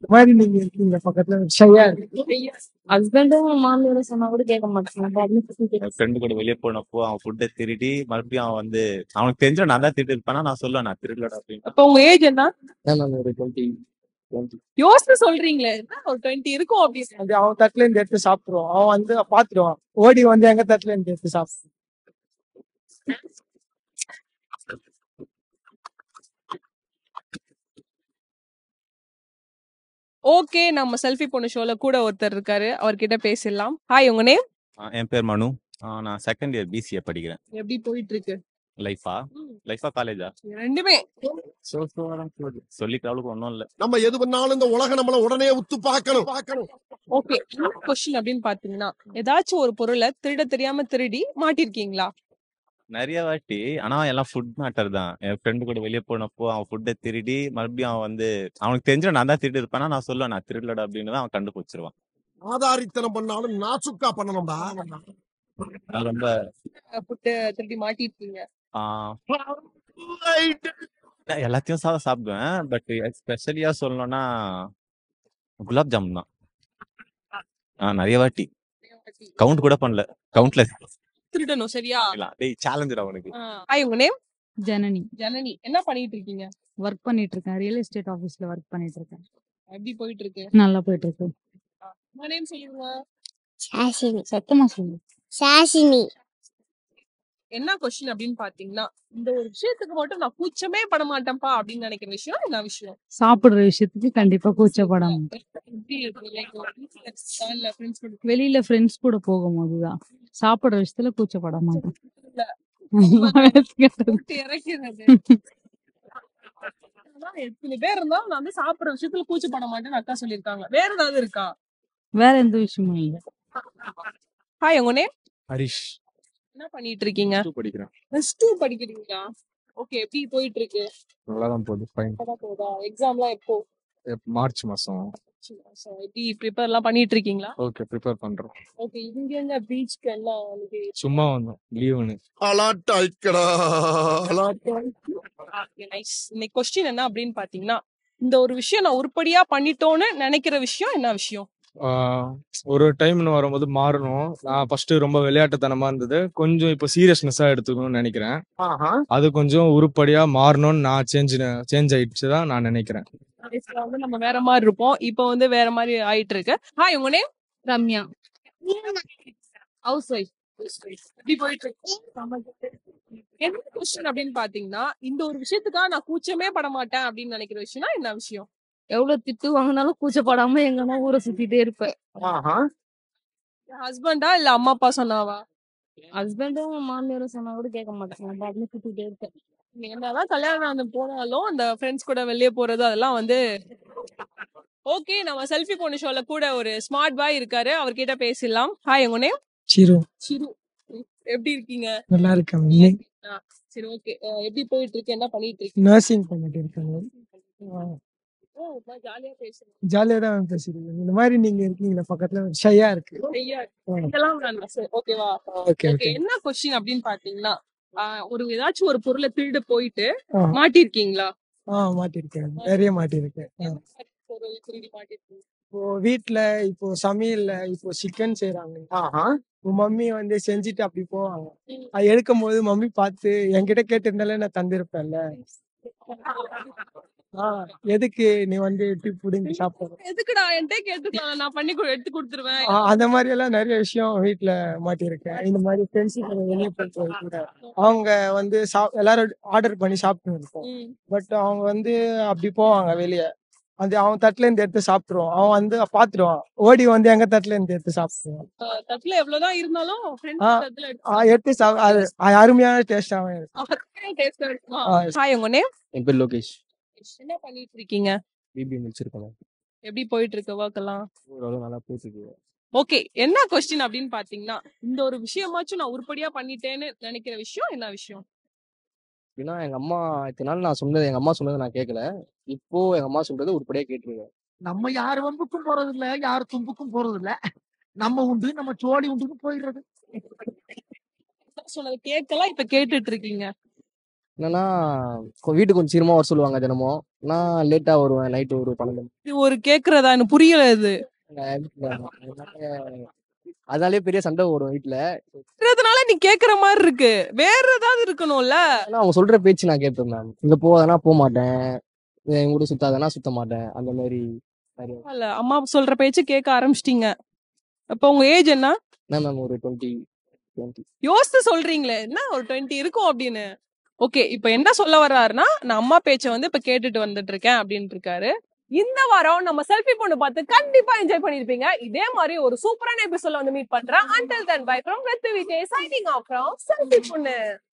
இந்த மாதிரி நீங்க இருக்கீங்க பக்கத்துல ஷையா இருக்கு ஹஸ்பண்டும் மாமியாரும் சொன்னா கூட கேட்க மாட்டாங்க பாட்டுன்னு சுத்திட்டு என் ஃப்ரெண்டு கூட வெளியே போனப்போ அவன் ஃபுட்டை திருடி மறுபடியும் அவன் வந்து அவனுக்கு தெரிஞ்ச நான் தான் திருடி இருப்பேனா நான் சொல்லுவேன் நான் திருடலடா அப்படின்னு அப்ப உங்க ஏஜ் என்ன நான் ஒரு டுவெண்ட்டி டுவெண்ட்டி யோசிச்சு சொல்றீங்களே என்ன ஒரு டுவெண்ட்டி இருக்கும் அப்படின்னு அது அவன் தட்டுல இருந்து எடுத்து சாப்பிடுவான் அவன் வந்து பாத்துருவான் ஓடி வந்து எங்க தட்டுல இருந்து எடுத்து சாப்பிடுவான் ஓகே நம்ம செல்ஃபி பொண்ணு ஷோல கூட ஒருத்தர் இருக்காரு அவர்கிட்ட பேசிடலாம் ஹாய் உங்க நேம் ஆஹ் என் பேர் மனு ஆஹ் நான் செகண்ட் இயர் பிசிஏ படிக்கிறேன் எப்படி போயிட்டு இருக்கு லைஃபா லைஃபா காலேஜா ரெண்டுமே சோ சொல்லிக்கிற அளவுக்கு ஒன்றும் இல்லை நம்ம எது பண்ணாலும் இந்த உலகம் நம்மள உடனே உத்து பார்க்கணும் பார்க்கணும் ஓகே கொஸ்டின் அப்படின்னு பாத்தீங்கன்னா ஏதாச்சும் ஒரு பொருளை திருட தெரியாம திருடி மாட்டிருக்கீங்களா நிறைய வாட்டி ஆனா எல்லாம் ஃபுட் மேட்டர் தான் என் ஃப்ரெண்டு கூட வெளியே போனப்போ அவன் ஃபுட்டை திருடி மறுபடியும் அவன் வந்து அவனுக்கு தெரிஞ்ச நான் தான் திருடி இருப்பேனா நான் சொல்லுவேன் நான் திருடலடா அப்படின்னு தான் அவன் கண்டுபிடிச்சிருவான் ஆதாரித்தனம் பண்ணாலும் நாசுக்கா பண்ணணும்டா நான் ரொம்ப புட்டு திருடி மாட்டிருக்கீங்க ஆஹ் நான் எல்லாத்தையும் சாதம் சாப்பிடுவேன் பட் ஸ்பெஷலியா சொல்லணும்னா குலாப் ஜாமுன் தான் ஆஹ் நிறைய வாட்டி கவுண்ட் கூட பண்ணல கவுண்ட்ல திருடணும் சரியா டேய் சேலஞ்சர் அவனுக்கு ஹாய் உங்க நேம் ஜனனி ஜனனி என்ன பண்ணிட்டு இருக்கீங்க ஒர்க் பண்ணிட்டு இருக்கேன் ரியல் எஸ்டேட் ஆபீஸ்ல ஒர்க் பண்ணிட்டு இருக்கேன் எப்படி போயிட்டு இருக்கு நல்லா போயிட்டு இருக்கு உங்க நேம் சொல்லுங்க சாஷினி சத்தமா சொல்லு சாஷினி என்ன கொஸ்டின் அப்படின்னு பாத்தீங்கன்னா இந்த ஒரு விஷயத்துக்கு மட்டும் நான் கூச்சமே பட மாட்டேன்ப்பா அப்படின்னு நினைக்கிற விஷயம் என்ன விஷயம் சாப்பிடுற விஷயத்துக்கு கண்டிப்பா கூச்சப்படாம எப்படி இருக்கு லைக் இல்ல ஃப்ரெண்ட்ஸ் கூட வெளியில ஃப்ரெண்ட்ஸ் கூட போகும்போதுதான் சாப்பிடுற விஷயத்துல கூச்சப்பட மாட்டேன் போட்டு இறக்கிறது அதான் எத்தனை பேர் இருந்தாலும் நான் வந்து சாப்பிடுற விஷயத்துல கூச்சப்பட மாட்டேன்னு அக்கா சொல்லியிருக்காங்க வேற ஏதாவது இருக்கா வேற எந்த விஷயமும் இல்ல ஹாய் உங்க நேம் ஹரிஷ் என்ன பண்ணிட்டு இருக்கீங்க படிக்கிறேன் பிளஸ் டூ படிக்கிறீங்களா ஓகே எப்படி போயிட்டு இருக்கு நல்லா தான் போகுது ஃபைன் இப்பதான் போதா எக்ஸாம்லாம் எப்போ மார்ச் மாசம் So, எப்படி ப்ரிப்பேர் எல்லாம் பண்ணிட்டு இருக்கீங்களா ஓகே ப்ரிப்பேர் பண்றோம் ஓகே இங்க எங்க பீச்க்கு எல்லாம் வந்து சும்மா வந்தோம் லீவுன்னு அலாட்டாய்க்கடா அலாட்டா நைஸ் இன்னைக்கு கொஸ்டின் என்ன அப்படின்னு பாத்தீங்கன்னா இந்த ஒரு விஷயம் நான் உருப்படியா பண்ணிட்டோன்னு நினைக்கிற விஷயம் என்ன விஷயம் ஆஹ் ஒரு டைம்னு வரும்போது மாறணும் நான் ஃபர்ஸ்ட் ரொம்ப விளையாட்டுத்தனமா இருந்தது கொஞ்சம் இப்போ சீரியஸ்னஸா எடுத்துக்கணும்னு நினைக்கிறேன் அது கொஞ்சம் உருப்படியா மாறணும்னு நான் சேஞ்ச் சேஞ்ச் ஆயிடுச்சு தான் நான் நினைக்கிறேன் Life ல வந்து நம்ம வேற மாதிரி இருப்போம் இப்போ வந்து வேற மாதிரி ஆயிட்டு இருக்கு ஹாய் உங்க நேம் ரம்யா ஹவுஸ் ஒய்ஃப் எப்படி போயிட்டு இருக்கு என்ன கொஸ்டின் அப்படின்னு பாத்தீங்கன்னா இந்த ஒரு விஷயத்துக்காக நான் கூச்சமே பட மாட்டேன் அப்படின்னு நினைக்கிற விஷயம்னா என்ன விஷயம் எவ்வளவு திட்டு வாங்கினாலும் கூச்சப்படாம எங்கன்னா ஊரை சுத்திட்டே இருப்பேன் ஹஸ்பண்டா இல்ல அம்மா அப்பா சொன்னாவா ஹஸ்பண்டும் மாமியாரும் சொன்னா கூட கேட்க மாட்டாங்க பாட்டுன்னு சுத்திட்டே இருப்பேன் நீ என்னதான் கல்யாணம் ஆனது போனாலும் அந்த ஃப்ரெண்ட்ஸ் கூட வெளியே போறது அதெல்லாம் வந்து ஓகே நம்ம செல்ஃபி பொண்ணு ஷோல கூட ஒரு ஸ்மார்ட் பாய் இருக்காரு அவர்கிட்ட பேசிடலாம் ஹாய் உங்க நேம் சிரு சிரு எப்படி இருக்கீங்க நல்லா இருக்கேன் சரி ஓகே எப்படி போயிட்டு இருக்கு என்ன பண்ணிட்டு இருக்கீங்க நர்சிங் பண்ணிட்டு இருக்காங்க ஓ ஜாலியா பேசுறேன் ஜாலியா தான் பேசுறீங்க இந்த மாதிரி நீங்க இருக்கீங்களா பக்கத்துல ஷையா இருக்கு ஐயா, இதெல்லாம் வேண்டாம் சார் ஓகேவா ஓகே ஓகே ஓகே என்ன கொஸ்டின் அப்படின்னு பாத்தீங்கன்னா ஆஹ் ஒரு ஏதாச்சும் ஒரு பொருளை திருடு போயிட்டு மாட்டிருக்கீங்களா ஆ மாட்டிருக்கேன் நிறைய மாட்டிருக்கேன் ஆ. பொருள் திருடி மாட்டிருக்கீங்க இப்போ வீட்ல இப்போ சமையல்ல இப்போ சிக்கன் செய்யறாங்க உன் மம்மி வந்து செஞ்சுட்டு அப்படி போவாங்க அது எடுக்கும் போது மம்மி பார்த்து என்கிட்ட கேட்டிருந்தாலே நான் தந்திருப்பேன்ல ஆ எதுக்கு நீ வந்து இப்படி புடிங்கி சாப்பிடுற எதுக்குடா என்கிட்ட கேட்டுக்கலாம் நான் பண்ணி கொடு- எடுத்து கொடுத்துருவேன் ஆ, அந்த மாதிரி எல்லாம் நிறைய விஷயம் வீட்ல மாட்டியிருக்கேன் இந்த மாதிரி ஃப்ரெண்ட்ஸ் வெளியே போயிட்டு கூட அவங்க வந்து சா- எல்லாரும் ஆர்டர் பண்ணி சாப்பிட்டு இருப்போம் ம். பட் அவங்க வந்து அப்படி போவாங்க வெளியே அது அவன் தட்டுல இருந்து எடுத்து சாப்பிட்டுருவான் அவன் வந்து பாத்துருவான் ஓடி வந்து எங்க தட்டுல இருந்து எடுத்து சாப்பிடுவான் ஆஹ் தட்டுல எவ்வளவுதான் இருந்தாலும் ஆ, ஃப்ரெண்ட்ஸ் தட்டுல ஆ, எடுத்து சாப் அது அது அருமையான டேஸ்டாவே இருக்கும் டேஸ்டா இருக்குமா ஆ. ஹாய் உங்க நேம் என் பேர் லோகேஷ் என்ன பண்ணிட்டு இருக்கீங்க பிபி முடிச்சிருக்கேன் எப்படி போயிட்டு இருக்கு ஒர்க் எல்லாம் ஓரளவு நல்லா போயிட்டு இருக்கு ஓகே என்ன கொஸ்டின் அப்படின்னு பாத்தீங்கன்னா இந்த ஒரு விஷயமாச்சும் நான் உருப்படியா பண்ணிட்டேன்னு நினைக்கிற விஷயம் என்ன விஷயம் ஏன்னா எங்க அம்மா இத்தனை நாள் நான் சொன்னது எங்க அம்மா சொன்னதை நான் கேட்கல இப்போ எங்க அம்மா சொல்றது உருப்படியா கேட்டிருக்கேன் நம்ம யார் வம்புக்கும் போறது இல்ல யார் தும்புக்கும் போறது இல்ல நம்ம உண்டு நம்ம சோழி உண்டுன்னு போயிடுறது நான் சொன்னதை கேட்கலாம் இப்ப கேட்டுட்டு இருக்கீங்க என்னன்னா கொ- வீட்டுக்கு கொஞ்சம் சீக்கிரமா வர சொல்லுவாங்க தினமும் நான் லேட்டா வருவேன் நைட்டு ஒரு பன்னெண்டு மணி. இது ஒரு கேக்குறதா எனக்கு புரியல இது அதனால- அதனாலே பெரிய சண்டை வரும் வீட்டுல கேக்குறதுனால நீ கேக்குற மாதிரி இருக்கு வேற ஏதாவது இருக்கணும்ல ஆனா அவங்க சொல்ற பேச்சு நான் கேட்பேன் மேம் இங்க போகாதனா போக மாட்டேன் என் கூட சுத்தாதனா சுத்த மாட்டேன் அந்த மாதிரி நிறைய இல்ல அம்மா சொல்ற பேச்சு கேட்க ஆரம்பிச்சிட்டீங்க அப்ப உங்க ஏஜ் என்ன என்ன மேம் ஒரு டுவெண்ட்டி டுவெண்ட்டி யோசித்து சொல்றீங்களே என்ன ஒரு டுவெண்ட்டி இருக்கும் அப்படின்னு ஓகே இப்போ என்ன சொல்ல வர்றாருன்னா நான் அம்மா பேச்சை வந்து இப்ப கேட்டுட்டு வந்துட்டு இருக்கேன் அப்படின்னு இருக்காரு இந்த வாரம் நம்ம செல்ஃபி பொண்ணு பார்த்து கண்டிப்பா என்ஜாய் பண்ணிருப்பீங்க இதே மாதிரி ஒரு சூப்பரான எபிசோட்ல வந்து மீட் பண்றேன் until then bye from with Vijay signing off from selfie பொண்ணு